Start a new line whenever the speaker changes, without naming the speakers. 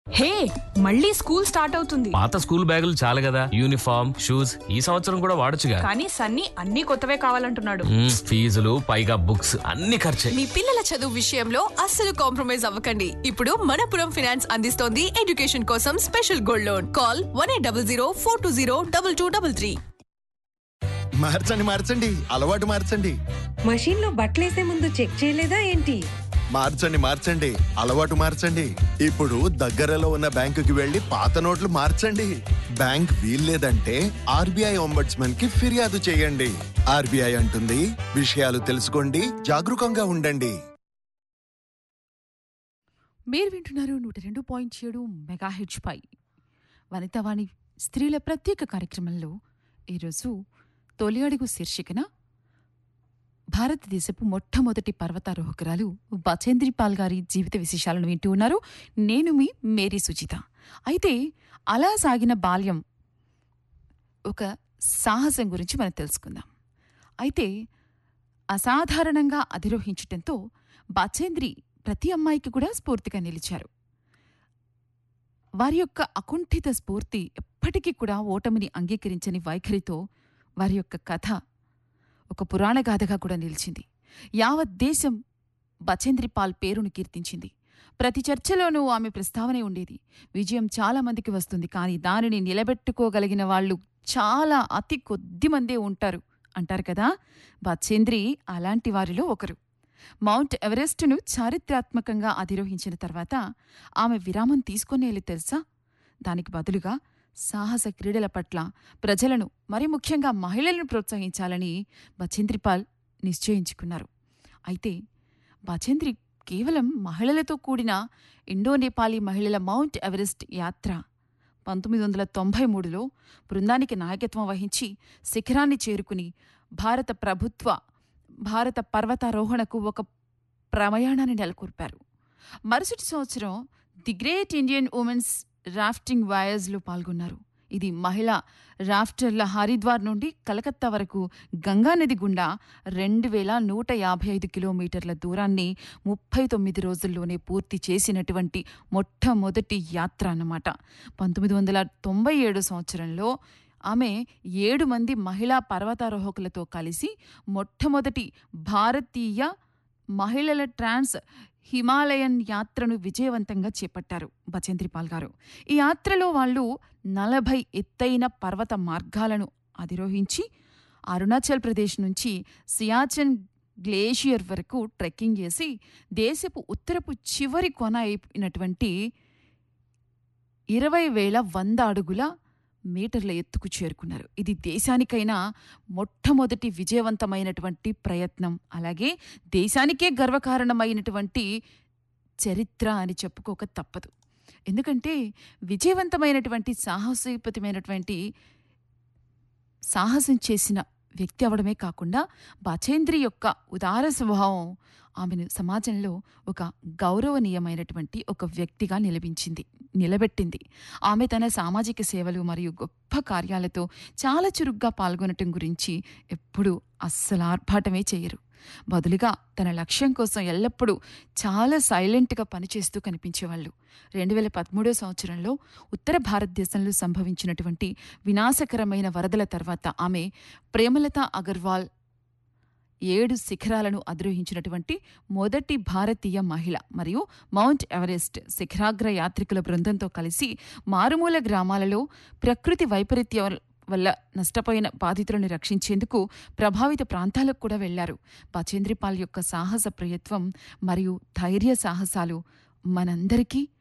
హే మళ్ళీ school start అవుతుంది
పాత స్కూల్ బ్యాగులు చాలు కదా యూనిఫామ్ షూస్ ఈ సంవత్సరం కూడా వాడొచ్చుగా
కానీ సన్నీ అన్ని కొత్తవే కావాలంటున్నాడు
మ్మ్, ఫీజులు పైగా బుక్స్ అన్ని ఖర్చే
మీ పిల్లల చదువు విషయంలో అస్సలు కాంప్రమైజ్ అవ్వకండి ఇప్పుడు మనపురం ఫినాన్స్ అందిస్తోంది ఎడ్యుకేషన్ కోసం special gold loan call one eight double zero four two zero double two double three
మార్చండి మార్చండి అలవాటు మార్చండి
మషీన్ లో బట్టలేసే ముందు చెక్ చేయలేదా ఏంటి
మార్చండి మార్చండి అలవాటు మార్చండి ఇప్పుడు దగ్గరలో ఉన్న బ్యాంకుకి వెళ్లి పాత నోట్లు మార్చండి బ్యాంక్ వీల్లేదంటే ఆర్బీఐ ఒంబడ్స్మన్ కి ఫిర్యాదు చేయండి ఆర్బీఐ అంటుంది విషయాలు తెలుసుకోండి జాగరూకంగా ఉండండి
మీరు వింటున్నారు నూట రెండు పాయింట్ ఏడు మెగా హెచ్ పై వనితావాణి స్త్రీల ప్రత్యేక కార్యక్రమంలో ఈరోజు తొలి అడుగు శీర్షికన భారతదేశపు మొట్టమొదటి పర్వతారోహకురాలు బచేంద్రి పాల్ గారి జీవిత విశేషాలను వింటూ ఉన్నారు నేను మీ మేరీ సుచిత అయితే అలా సాగిన బాల్యం ఒక సాహసం గురించి మనం తెలుసుకుందాం అయితే అసాధారణంగా అధిరోహించటంతో బచేంద్రి ప్రతి అమ్మాయికి కూడా స్ఫూర్తిగా నిలిచారు వారి యొక్క అకుంఠిత స్ఫూర్తి ఎప్పటికీ కూడా ఓటమిని అంగీకరించని వైఖరితో వారి యొక్క కథ ఒక పురాణ గాథగా కూడా నిలిచింది యావత్ దేశం బచేంద్రి పాల్ పేరును కీర్తించింది ప్రతి చర్చలోనూ ఆమె ప్రస్తావనే ఉండేది విజయం చాలా మందికి వస్తుంది కానీ దానిని నిలబెట్టుకోగలిగిన వాళ్ళు చాలా అతి కొద్ది మందే ఉంటారు అంటారు కదా బచేంద్రి అలాంటి వారిలో ఒకరు మౌంట్ ఎవరెస్టును చారిత్రాత్మకంగా అధిరోహించిన తర్వాత ఆమె విరామం తీసుకునేది తెలుసా దానికి బదులుగా సాహస క్రీడల పట్ల ప్రజలను మరి ముఖ్యంగా మహిళలను ప్రోత్సహించాలని బచేంద్రిపాల్ నిశ్చయించుకున్నారు అయితే బచేంద్రి కేవలం మహిళలతో కూడిన ఇండో నేపాలీ మహిళల మౌంట్ ఎవరెస్ట్ యాత్ర పంతొమ్మిది వందల తొంభై మూడులో బృందానికి నాయకత్వం వహించి శిఖరాన్ని చేరుకుని భారత ప్రభుత్వ భారత పర్వతారోహణకు ఒక ప్రమయాణాన్ని నెలకొల్పారు మరుసటి సంవత్సరం the great Indian women's rafting వాయర్స్లో పాల్గొన్నారు ఇది మహిళా రాఫ్టర్ల హరిద్వార్ నుండి కలకత్తా వరకు గంగానది గుండా రెండు వేల నూట యాభై ఐదు కిలోమీటర్ల దూరాన్ని ముప్పై తొమ్మిది రోజుల్లోనే పూర్తి చేసినటువంటి మొట్టమొదటి యాత్ర అన్నమాట పంతొమ్మిది వందల తొంభై ఏడు సంవత్సరంలో ఆమె ఏడు మంది మహిళా పర్వతారోహకులతో కలిసి మొట్టమొదటి భారతీయ మహిళల ట్రాన్స్ హిమాలయన్ యాత్రను విజయవంతంగా చేపట్టారు బచేంద్రిపాల్ గారు ఈ యాత్రలో వాళ్ళు నలభై ఎత్తైన పర్వత మార్గాలను అధిరోహించి అరుణాచల్ ప్రదేశ్ నుంచి సియాచెన్ గ్లేషియర్ వరకు ట్రెక్కింగ్ చేసి దేశపు ఉత్తరపు చివరి కొన అయినటువంటి ఇరవై వేల వంద అడుగుల మీటర్ల ఎత్తుకు చేరుకున్నారు ఇది దేశానికైనా మొట్టమొదటి విజయవంతమైనటువంటి ప్రయత్నం అలాగే దేశానికే గర్వకారణమైనటువంటి చరిత్ర అని చెప్పుకోక తప్పదు ఎందుకంటే విజయవంతమైనటువంటి సాహసోపతమైనటువంటి సాహసం చేసిన వ్యక్తి అవడమే కాకుండా బచేంద్రి యొక్క ఉదార స్వభావం ఆమెను సమాజంలో ఒక గౌరవనీయమైనటువంటి ఒక వ్యక్తిగా నిలబించింది నిలబెట్టింది ఆమె తన సామాజిక సేవలు మరియు గొప్ప కార్యాలతో చాలా చురుగ్గా పాల్గొనటం గురించి ఎప్పుడూ అస్సలు ఆర్భాటమే చేయరు బదులుగా తన లక్ష్యం కోసం ఎల్లప్పుడూ చాలా సైలెంట్గా పనిచేస్తూ కనిపించేవాళ్ళు రెండు వేల పదమూడో సంవత్సరంలో ఉత్తర భారతదేశంలో సంభవించినటువంటి వినాశకరమైన వరదల తర్వాత ఆమె ప్రేమలత అగర్వాల్ ఏడు శిఖరాలను అధిరోహించినటువంటి మొదటి భారతీయ మహిళ మరియు మౌంట్ ఎవరెస్ట్ శిఖరాగ్ర యాత్రికుల బృందంతో కలిసి మారుమూల గ్రామాలలో ప్రకృతి వైపరీత్యం వల్ల నష్టపోయిన బాధితులను రక్షించేందుకు ప్రభావిత ప్రాంతాలకు కూడా వెళ్లారు బచేంద్రిపాల్ యొక్క సాహస ప్రయత్వం మరియు ధైర్య సాహసాలు మనందరికీ